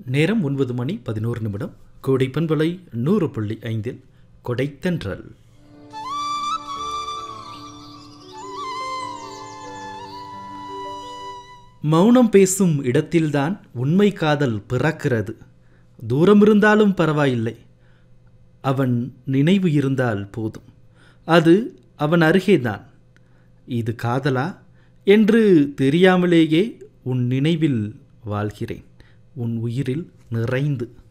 நேரம் ஒன்பது மணி பதினோரு நிமிடம் கோடை பண்பலை நூறு புள்ளி ஐந்தில் கொடைத்தன்றல் மௌனம் பேசும் இடத்தில்தான் உண்மை காதல் பிறக்கிறது தூரம் இருந்தாலும் பரவாயில்லை அவன் நினைவு இருந்தால் போதும் அது அவன் அருகேதான் இது காதலா என்று தெரியாமலேயே உன் நினைவில் வாழ்கிறேன் உன் உயிரில் நிறைந்து